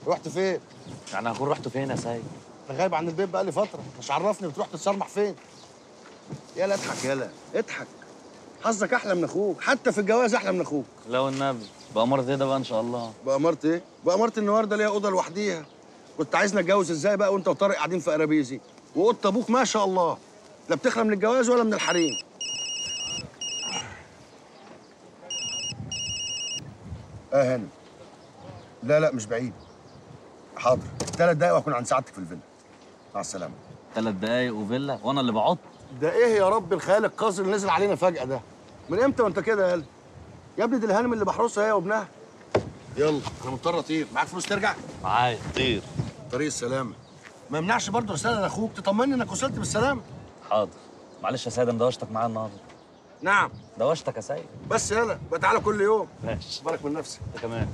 رحت فين؟ يعني هكون رحت فين يا سيد انا غايب عن البيت بقالي فتره مش عرفني بتروح تتصرمح فين يلا اضحك يلا اضحك حظك احلى من اخوك حتى في الجواز احلى من اخوك لو النبي بأمارة ايه ده بقى ان شاء الله بأمارة ايه؟ بأمارة النهارده ليها اوضه لوحديها كنت عايزني اتجوز ازاي بقى وانت وطارق قاعدين في قرابيزي واوضه ابوك ما شاء الله لا بتخلى من الجواز ولا من الحريم اه هانم لا لا مش بعيد حاضر ثلاث دقايق واكون عند سعادتك في الفيلا مع السلامه ثلاث دقايق وفيلا وانا اللي بعط ده ايه يا رب الخيال القذر اللي نزل علينا فجأة ده؟ من امتى وانت كده يا قلبي؟ يا ابني دي الهانم اللي بحرسها هي وابنها. يلا انا مضطر اطير، معاك فلوس ترجع؟ معايا طير طريق السلامة. ما يمنعش برضه رسالة لاخوك تطمني انك وصلت بالسلامة. حاضر معلش يا سيد انا دوشتك معايا النهارده نعم، دوشتك يا سيد بس يلا بقى تعالى كل يوم. ماشي بالك من نفسك. انت كمان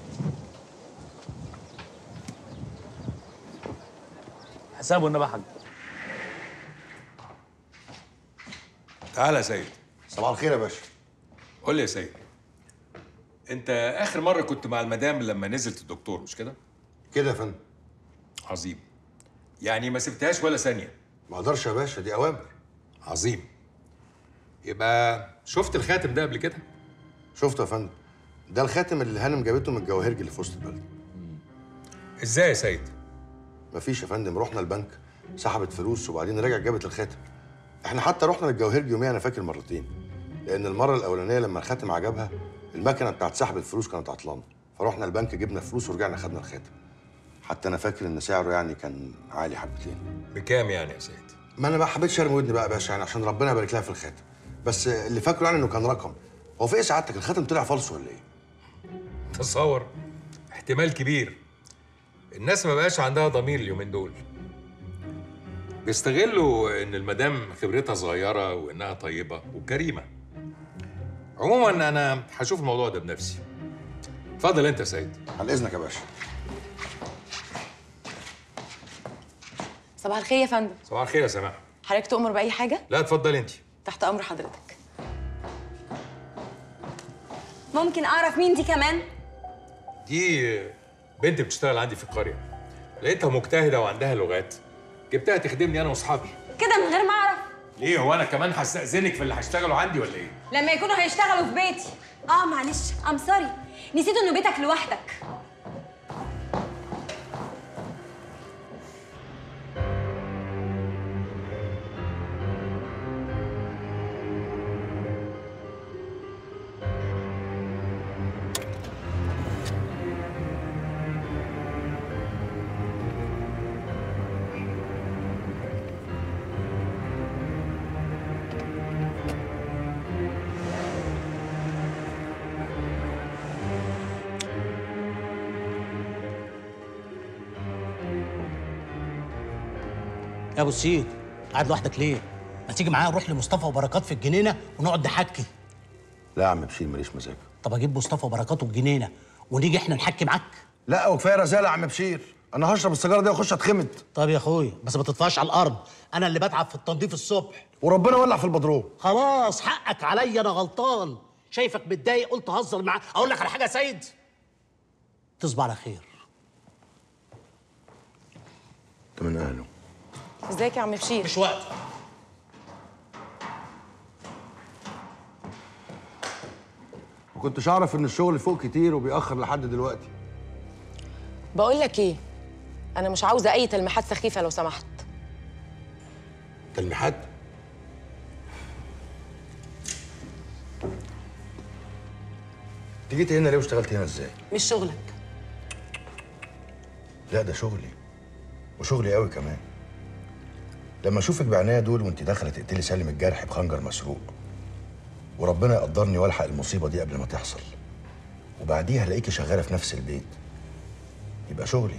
حسابه النبي يا حاج تعالى يا سيد صباح الخير يا باشا. قول لي يا سيد انت اخر مره كنت مع المدام لما نزلت الدكتور مش كده كده يا فندم. عظيم يعني ما سبتهاش ولا ثانيه ما اقدرش يا باشا دي اوامر. عظيم يبقى شفت الخاتم ده قبل كده شفته يا فندم. ده الخاتم اللي الهانم جابته من الجواهرجي اللي في وسط البلد. ازاي يا سيد مفيش يا فندم رحنا البنك سحبت فلوس وبعدين رجعت جابت الخاتم احنا حتى رحنا للجواهرجي يوميا انا فاكر مرتين لان المره الاولانيه لما الخاتم عجبها المكنه بتاعت سحب الفلوس كانت عطلانه فرحنا البنك جبنا فلوس ورجعنا خدنا الخاتم حتى انا فاكر ان سعره يعني كان عالي حبتين بكام يعني يا سيد ما انا ما حبيتش ارمي ودني بقى يا باشا يعني عشان ربنا يبارك لها في الخاتم بس اللي فاكره يعني انه كان رقم هو في ايه سعادتك الخاتم طلع فالص ولا ايه تصور احتمال كبير الناس ما بقاش عندها ضمير اليومين دول بيستغلوا ان المدام خبرتها صغيره وانها طيبه وكريمه عموما انا هشوف الموضوع ده بنفسي اتفضل انت يا سيد على اذنك يا باشا صباح الخير يا فندم صباح الخير يا سماح حضرتك تؤمر بأي حاجة؟ لا اتفضل انت تحت أمر حضرتك ممكن اعرف مين دي كمان دي بنت بتشتغل عندي في القريه لقيتها مجتهده وعندها لغات جبتها تخدمني انا واصحابي كده من غير ما اعرف ليه هو انا كمان هستأذنك في اللي هيشتغلوا عندي ولا ايه لما يكونوا هيشتغلوا في بيتي اه معلش ام سوري نسيت انه بيتك لوحدك يا ابو السيد قاعد لوحدك ليه؟ ما تيجي معايا نروح لمصطفى وبركات في الجنينه ونقعد نحكي لا يا عم بشير ماليش مزاج طب اجيب مصطفى وبركات والجنينه ونيجي احنا نحكي معاك لا وكفايه رزاله يا عم بشير انا هشرب السيجاره دي واخش اتخمد طب يا اخويا بس ما تطفاش على الارض انا اللي بتعب في التنظيف الصبح وربنا ولع في البدروم خلاص حقك عليا انا غلطان شايفك متضايق قلت اهزر معاك اقول لك على حاجه يا سيد تصبح على خير انت من اهله ازيك يا عم بشير مش وقت ما كنتش اعرف ان الشغل فوق كتير وبيأخر لحد دلوقتي بقول لك ايه انا مش عاوزه اي تلميحات سخيفه لو سمحت تلميحات انت جيت هنا ليه واشتغلت هنا ازاي مش شغلك لا ده شغلي وشغلي قوي كمان لما اشوفك بعناية دول وانت داخله تقتلي سالم الجرح بخنجر مسروق وربنا يقدرني والحق المصيبه دي قبل ما تحصل وبعديها الاقيكي شغاله في نفس البيت يبقى شغلي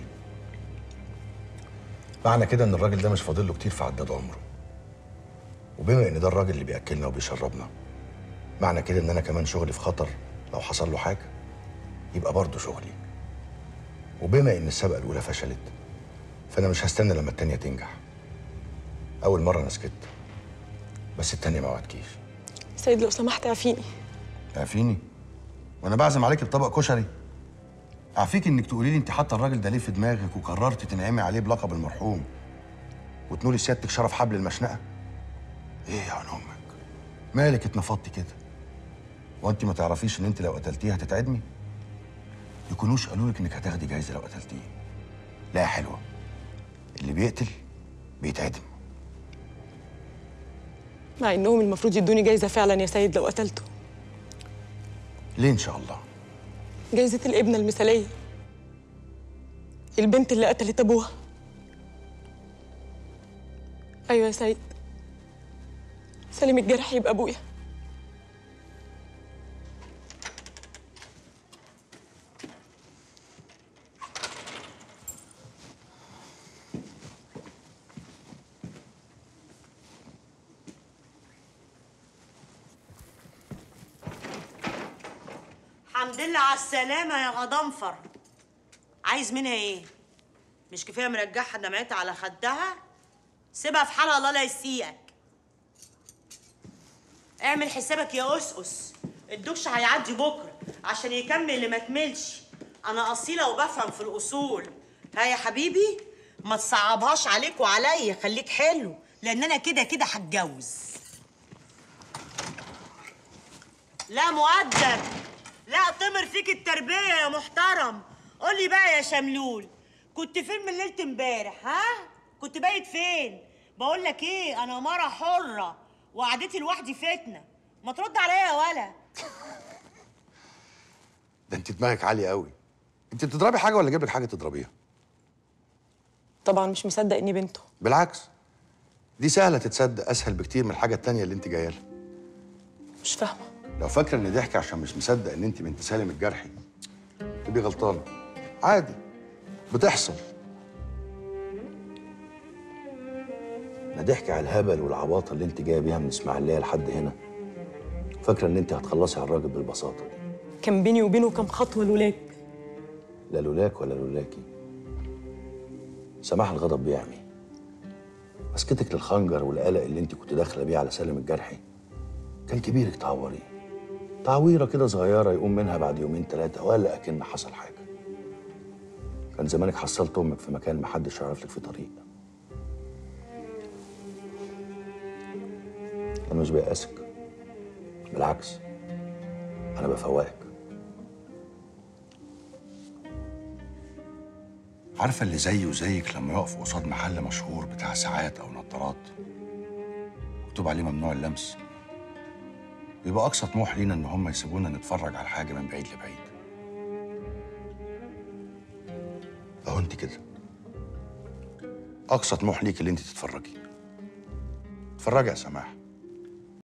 معنى كده ان الراجل ده مش فاضل له كتير في عداد عمره وبما ان ده الراجل اللي بياكلنا وبيشربنا معنى كده ان انا كمان شغلي في خطر لو حصل له حاجه يبقى برضه شغلي وبما ان السبقه الاولى فشلت فانا مش هستنى لما التانيه تنجح اول مره انا سكت بس التانيه ما وعدكيش سيد لو سمحت عافيني عارفيني وانا بعزم عليك بطبق كشري عافيك انك تقولي لي انت حاطه الراجل ده ليه في دماغك وقررت تنعمي عليه بلقب المرحوم وتنولي سيادتك شرف حبل المشنقه ايه يا عن امك مالك اتنفضتي كده وانت ما تعرفيش ان انت لو قتلتيه هتتعدمي يكونوش قالوا لك انك هتاخدي جايزه لو قتلتيه لا يا حلوه اللي بيقتل بيتعدم مع انهم المفروض يدوني جايزه فعلا يا سيد لو قتلته ليه ان شاء الله جايزه الابنه المثاليه البنت اللي قتلت ابوها ايوه يا سيد سالم الجرح يبقى ابويا الحمد لله على السلامة يا غضنفر عايز منها ايه؟ مش كفاية مرجعها دمعتها على خدها؟ سيبها في حالها الله لا يسيئك اعمل حسابك يا أسقس الدكش هيعدي بكرة عشان يكمل اللي ما كملش أنا أصيلة وبفهم في الأصول ها يا حبيبي ما تصعبهاش عليك وعليا خليك حلو لأن أنا كده كده هتجوز لا مؤدب لا طمر فيك التربية يا محترم قول لي بقى يا شملول كنت فين من ليلة امبارح ها؟ كنت بايت فين؟ بقول لك ايه انا مرة حرة وقعدتي لوحدي فتنة ما ترد عليا يا ولا ده انت دماغك عاليه قوي انت بتضربي حاجه ولا اجيب لك حاجه تضربيها طبعا مش مصدق اني بنته بالعكس دي سهله تتصدق اسهل بكتير من الحاجه التانيه اللي انت جايه لها مش فاهمه لو فاكره ان ضحك عشان مش مصدق ان انت بنت سالم الجرحي تبقي غلطانه عادي بتحصل ده ضحك على الهبل والعباطه اللي انت جايه بيها من اسماعيليه لحد هنا فاكره ان انت هتخلصي على الراجل بالبساطه دي كان بيني وبينه كام خطوه لولاك لا لولاك ولا لولاكي سماح الغضب بيعمي مسكتك للخنجر والقلق اللي انت كنت داخله بيه على سالم الجرحي كان كبيرك تعوريه تعويره كده صغيره يقوم منها بعد يومين ثلاثه ولا اكن حصل حاجه كان زمانك حصلت امك في مكان محدش يعرف لك فيه طريق انا مش بيأسك بالعكس انا بفوقك عارفة اللي زيي وزيك لما يقف قصاد محل مشهور بتاع ساعات أو نظارات مكتوب عليه ممنوع اللمس بيبقى أقصى طموح لينا إن هم يسيبونا نتفرج على حاجة من بعيد لبعيد أهو أنت كده أقصى طموح ليك اللي أنت تتفرجي اتفرجي يا سماح